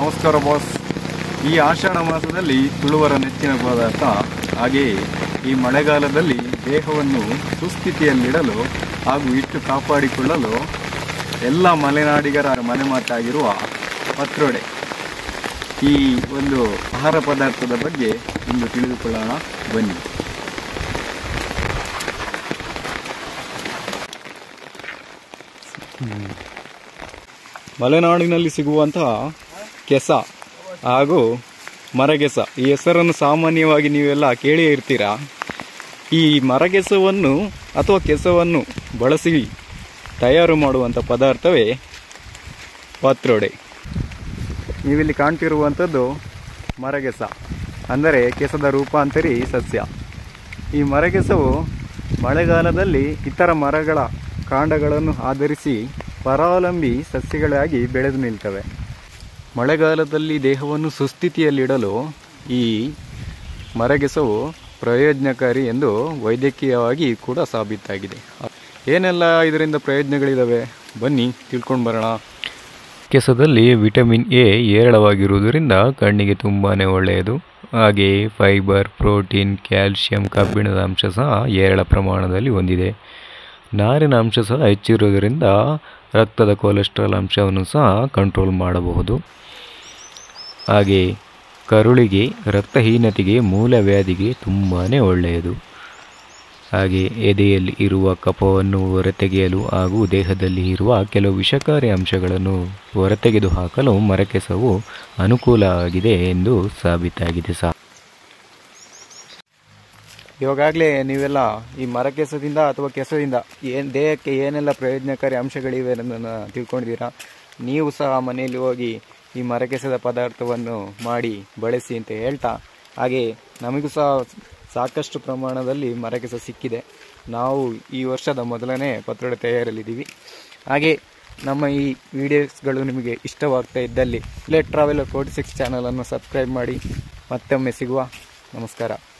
ನಮಸ್ಕಾರ ಬಾಸ್ ಈ ಆಷಾಢ ಮಾಸದಲ್ಲಿ ತುಳುವರ ನೆಚ್ಚಿನ ಪದಾರ್ಥ ಹಾಗೆಯೇ ಈ ಮಳೆಗಾಲದಲ್ಲಿ ದೇಹವನ್ನು ಸುಸ್ಥಿತಿಯಲ್ಲಿಡಲು ಹಾಗೂ ಇಟ್ಟು ಕಾಪಾಡಿಕೊಳ್ಳಲು ಎಲ್ಲ ಮಲೆನಾಡಿಗರ ಮನೆಮಾತಾಗಿರುವ ಪತ್ರೊಡೆ ಈ ಒಂದು ಆಹಾರ ಪದಾರ್ಥದ ಬಗ್ಗೆ ಇಂದು ತಿಳಿದುಕೊಳ್ಳೋಣ ಬನ್ನಿ ಮಲೆನಾಡಿನಲ್ಲಿ ಸಿಗುವಂತಹ ಕೆಸ ಹಾಗೂ ಮರಗೆಸ ಈ ಹೆಸರನ್ನು ಸಾಮಾನ್ಯವಾಗಿ ನೀವೆಲ್ಲ ಕೇಳೇ ಇರ್ತೀರಾ ಈ ಮರಗೆಸವನ್ನು ಅಥವಾ ಕೆಸವನ್ನು ಬಳಸಿ ತಯಾರು ಮಾಡುವಂಥ ಪದಾರ್ಥವೇ ಪಾತ್ರೋಡೆ ನೀವಿಲ್ಲಿ ಕಾಣ್ತಿರುವಂಥದ್ದು ಮರಗೆಸ ಅಂದರೆ ಕೆಸದ ರೂಪಾಂತರಿ ಸಸ್ಯ ಈ ಮರಗೆಸವು ಮಳೆಗಾಲದಲ್ಲಿ ಇತರ ಮರಗಳ ಕಾಂಡಗಳನ್ನು ಆಧರಿಸಿ ಪರಾವಲಂಬಿ ಸಸ್ಯಗಳಾಗಿ ಬೆಳೆದು ನಿಲ್ತವೆ ಮಳೆಗಾಲದಲ್ಲಿ ದೇಹವನ್ನು ಸುಸ್ಥಿತಿಯಲ್ಲಿಡಲು ಈ ಮರಗೆಸವು ಪ್ರಯೋಜನಕಾರಿ ಎಂದು ವೈದ್ಯಕೀಯವಾಗಿ ಕೂಡ ಸಾಬೀತಾಗಿದೆ ಏನೆಲ್ಲ ಇದರಿಂದ ಪ್ರಯೋಜನಗಳಿದ್ದಾವೆ ಬನ್ನಿ ತಿಳ್ಕೊಂಡು ಬರೋಣ ಕೆಸದಲ್ಲಿ ವಿಟಮಿನ್ ಎ ಹೇರಳವಾಗಿರುವುದರಿಂದ ಕಣ್ಣಿಗೆ ತುಂಬಾ ಒಳ್ಳೆಯದು ಹಾಗೆ ಫೈಬರ್ ಪ್ರೋಟೀನ್ ಕ್ಯಾಲ್ಶಿಯಂ ಕಬ್ಬಿಣದ ಅಂಶ ಸಹ ಹೇರಳ ಪ್ರಮಾಣದಲ್ಲಿ ಹೊಂದಿದೆ ನಾರಿನ ಅಂಶ ಸಹ ಹೆಚ್ಚಿರುವುದರಿಂದ ರಕ್ತದ ಕೊಲೆಸ್ಟ್ರಾಲ್ ಅಂಶವನ್ನು ಸಹ ಕಂಟ್ರೋಲ್ ಮಾಡಬಹುದು ಹಾಗೆ ಕರುಳಿಗೆ ರಕ್ತಹೀನತೆಗೆ ಮೂಲವ್ಯಾಧಿಗೆ ತುಂಬಾ ಒಳ್ಳೆಯದು ಹಾಗೆ ಎದೆಯಲ್ಲಿ ಇರುವ ಕಫವನ್ನು ಹೊರತೆಗೆಯಲು ಹಾಗೂ ದೇಹದಲ್ಲಿ ಇರುವ ಕೆಲವು ವಿಷಕಾರಿ ಅಂಶಗಳನ್ನು ಹೊರತೆಗೆದು ಹಾಕಲು ಮರಕೆಸವು ಅನುಕೂಲವಾಗಿದೆ ಎಂದು ಸಾಬೀತಾಗಿದೆ ಸಹ ಇವಾಗಲೇ ನೀವೆಲ್ಲ ಈ ಮರಕೆಸದಿಂದ ಅಥವಾ ಕೆಸದಿಂದ ಏನು ದೇಹಕ್ಕೆ ಏನೆಲ್ಲ ಪ್ರಯೋಜನಕಾರಿ ಅಂಶಗಳಿವೆ ಅನ್ನೋದನ್ನು ತಿಳ್ಕೊಂಡಿದ್ದೀರಾ ನೀವು ಸಹ ಮನೆಯಲ್ಲಿ ಹೋಗಿ ಈ ಮರಕೆಸದ ಪದಾರ್ಥವನ್ನು ಮಾಡಿ ಬಳಸಿ ಅಂತ ಹೇಳ್ತಾ ಹಾಗೆ ನಮಗೂ ಸಹ ಸಾಕಷ್ಟು ಪ್ರಮಾಣದಲ್ಲಿ ಮರಕೆಸ ಸಿಕ್ಕಿದೆ ನಾವು ಈ ವರ್ಷದ ಮೊದಲನೇ ಪತ್ರೊಡೆ ತಯಾರಲ್ಲಿದ್ದೀವಿ ಹಾಗೆ ನಮ್ಮ ಈ ವಿಡಿಯೋಸ್ಗಳು ನಿಮಗೆ ಇಷ್ಟವಾಗ್ತಾ ಇದ್ದಲ್ಲಿ ಲೆಟ್ ಟ್ರಾವೆಲರ್ ಫೋರ್ಟಿ ಸಿಕ್ಸ್ ಚಾನಲನ್ನು ಸಬ್ಸ್ಕ್ರೈಬ್ ಮಾಡಿ ಮತ್ತೊಮ್ಮೆ ಸಿಗುವ ನಮಸ್ಕಾರ